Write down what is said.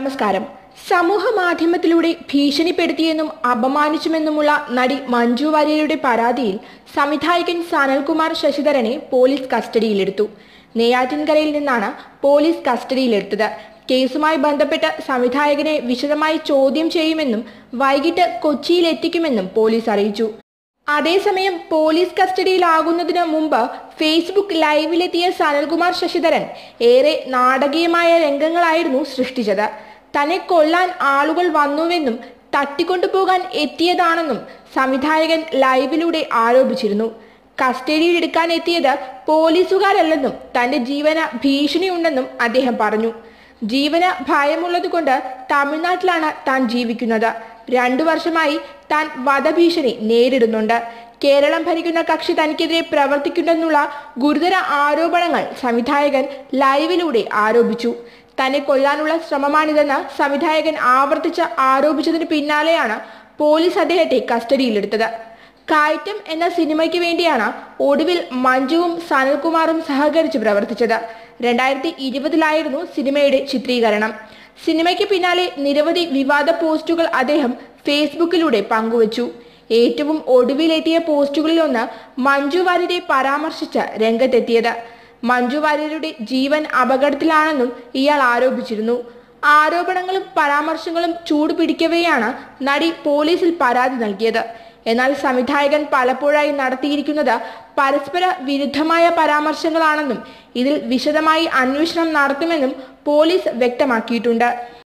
നമസ്കാരം സമൂഹ മാധ്യമത്തിലൂടെ ഭീഷണിപ്പെടുത്തിയെന്നും അപമാനിച്ചുമെന്നുമുള്ള നടി മഞ്ജു വാര്യരുടെ പരാതിയിൽ സംവിധായകൻ സനൽകുമാർ ശശിധരനെ പോലീസ് കസ്റ്റഡിയിലെടുത്തു നെയ്യാറ്റിൻകരയിൽ നിന്നാണ് പോലീസ് കസ്റ്റഡിയിലെടുത്തത് കേസുമായി ബന്ധപ്പെട്ട് സംവിധായകനെ വിശദമായി ചോദ്യം ചെയ്യുമെന്നും വൈകിട്ട് കൊച്ചിയിൽ എത്തിക്കുമെന്നും പോലീസ് അറിയിച്ചു അതേസമയം പോലീസ് കസ്റ്റഡിയിലാകുന്നതിന് മുമ്പ് ഫേസ്ബുക്ക് ലൈവിലെത്തിയ സനൽകുമാർ ശശിധരൻ ഏറെ നാടകീയമായ രംഗങ്ങളായിരുന്നു സൃഷ്ടിച്ചത് തന്നെ കൊല്ലാൻ ആളുകൾ വന്നുവെന്നും തട്ടിക്കൊണ്ടുപോകാൻ എത്തിയതാണെന്നും സംവിധായകൻ ലൈവിലൂടെ ആരോപിച്ചിരുന്നു കസ്റ്റഡിയിലെടുക്കാൻ എത്തിയത് പോലീസുകാരല്ലെന്നും തന്റെ ജീവന ഭീഷണിയുണ്ടെന്നും അദ്ദേഹം പറഞ്ഞു ജീവന ഭയമുള്ളതുകൊണ്ട് തമിഴ്നാട്ടിലാണ് താൻ ജീവിക്കുന്നത് രണ്ടു വർഷമായി താൻ വധഭീഷണി നേരിടുന്നുണ്ട് കേരളം ഭരിക്കുന്ന കക്ഷി തനിക്കെതിരെ പ്രവർത്തിക്കുന്നെന്നുള്ള ഗുരുതര ആരോപണങ്ങൾ സംവിധായകൻ ലൈവിലൂടെ ആരോപിച്ചു തന്നെ കൊല്ലാനുള്ള ശ്രമമാണിതെന്ന് സംവിധായകൻ ആവർത്തിച്ച് ആരോപിച്ചതിന് പിന്നാലെയാണ് പോലീസ് അദ്ദേഹത്തെ കസ്റ്റഡിയിലെടുത്തത് കയറ്റം എന്ന സിനിമയ്ക്ക് വേണ്ടിയാണ് ഒടുവിൽ മഞ്ജുവും സനൽകുമാറും സഹകരിച്ച് പ്രവർത്തിച്ചത് രണ്ടായിരത്തി ഇരുപതിലായിരുന്നു സിനിമയുടെ ചിത്രീകരണം സിനിമയ്ക്ക് പിന്നാലെ നിരവധി വിവാദ പോസ്റ്റുകൾ അദ്ദേഹം ഫേസ്ബുക്കിലൂടെ പങ്കുവച്ചു ഏറ്റവും ഒടുവിലെത്തിയ പോസ്റ്റുകളിലൊന്ന് മഞ്ജു വാര്യരെ പരാമർശിച്ച് രംഗത്തെത്തിയത് മഞ്ജു വാര്യരുടെ ജീവൻ അപകടത്തിലാണെന്നും ഇയാൾ ആരോപിച്ചിരുന്നു ആരോപണങ്ങളും പരാമർശങ്ങളും ചൂടുപിടിക്കവെയാണ് നടി പോലീസിൽ പരാതി നൽകിയത് എന്നാൽ സംവിധായകൻ പലപ്പോഴായി നടത്തിയിരിക്കുന്നത് പരസ്പര വിരുദ്ധമായ പരാമർശങ്ങളാണെന്നും ഇതിൽ വിശദമായി അന്വേഷണം നടത്തുമെന്നും പോലീസ് വ്യക്തമാക്കിയിട്ടുണ്ട്